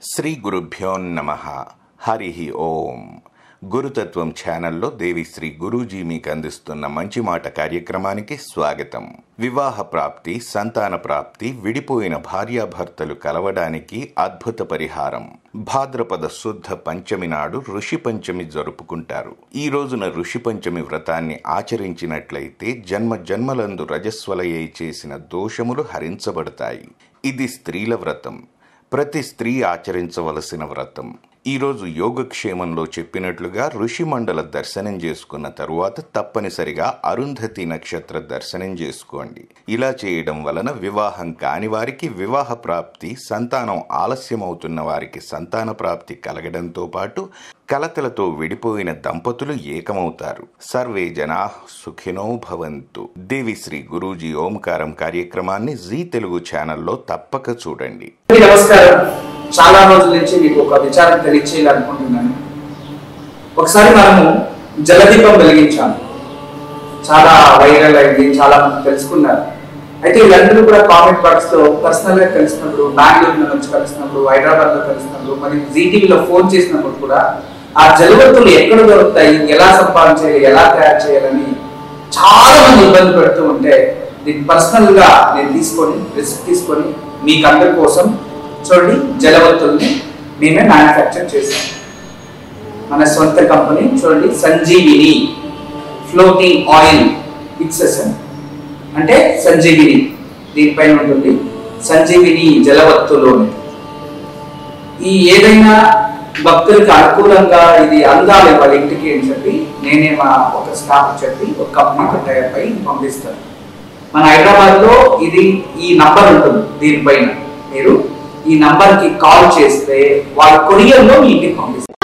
శ్రీ గురుభ్యో నమ హరి ఓం గురుతత్వం ఛానల్లో దేవి శ్రీ గురూజీ మీకు అందిస్తున్న మంచి మాట కార్యక్రమానికి స్వాగతం వివాహ ప్రాప్తి సంతాన ప్రాప్తి విడిపోయిన భార్యాభర్తలు కలవడానికి అద్భుత పరిహారం భాద్రపద శుద్ధ పంచమి నాడు ఋషి పంచమి జరుపుకుంటారు ఈ రోజున ఋషి పంచమి వ్రతాన్ని ఆచరించినట్లయితే జన్మ జన్మలందు రజస్వలయ్యై చేసిన దోషములు హరించబడతాయి ఇది స్త్రీల వ్రతం ప్రతి స్త్రీ ఆచరించవలసిన వ్రతం ఈరోజు యోగక్షేమంలో చెప్పినట్లుగా ఋషిమండల దర్శనం చేసుకున్న తరువాత తప్పనిసరిగా అరుంధతి నక్షత్ర దర్శనం చేసుకోండి ఇలా చేయడం వలన వివాహం కాని వారికి వివాహ ప్రాప్తి సంతానం ఆలస్యమవుతున్న వారికి సంతాన ప్రాప్తి కలగడంతో పాటు కలతలతో విడిపోయిన దంపతులు ఏకమవుతారు సర్వే జనా సుఖినో భవంతు దేవి శ్రీ గురూజీ ఓంకారం కార్యక్రమాన్ని జీ తెలుగు ఛానల్లో తప్పక చూడండి అందరికీ నమస్కారం చాలా రోజుల నుంచి మీకు ఒక విచారం తెలియచేయాలనుకుంటున్నాను ఒకసారి మనము జలదీపం వెలిగించాము చాలా వైరల్ అయింది చాలా మంది తెలుసుకున్నారు అయితే వీళ్ళందరూ కూడా కామెంట్ బాక్స్ లో పర్సనల్ గా కలిసినప్పుడు బెంగళూరు నుంచి కలిసినప్పుడు హైదరాబాద్ లో కలిసినప్పుడు మరియు జీటీవీలో ఫోన్ చేసినప్పుడు కూడా ఆ జలవత్తులు ఎక్కడ దొరుకుతాయి ఎలా సంపాదించాలి ఎలా తయారు చేయాలని చాలా మంది ఇబ్బంది పెడుతూ ఉంటే దీన్ని పర్సనల్ గా నేను తీసుకొని రిస్క్ తీసుకొని మీకు అందరి కోసం చూడండి జలవత్తుల్ని మేమే మ్యానుఫ్యాక్చర్ చేసాం మన సొంత కంపెనీ చూడండి సంజీవిని ఫ్లోటింగ్ ఆయిల్ ఫిక్సెషన్ అంటే సంజీవిని దీనిపైన ఉంటుంది సంజీవిని జలవత్తులు అని. ఈ ఏదైనా భక్తులకి అనుకూలంగా ఇది అందాలి వాళ్ళ ఇంటికి అని చెప్పి నేనే మా ఒక స్టాఫ్ చెప్పి ఒక కంపెనీకి టైప్ అయి పంపిస్తాను మన హైదరాబాద్ లో ఇది ఈ నంబర్ ఉంటుంది దీనిపైన మీరు ఈ నంబర్ కి కాల్ చేస్తే వాళ్ళ కొరియర్ లో మీ ఇంటికి పంపిస్తారు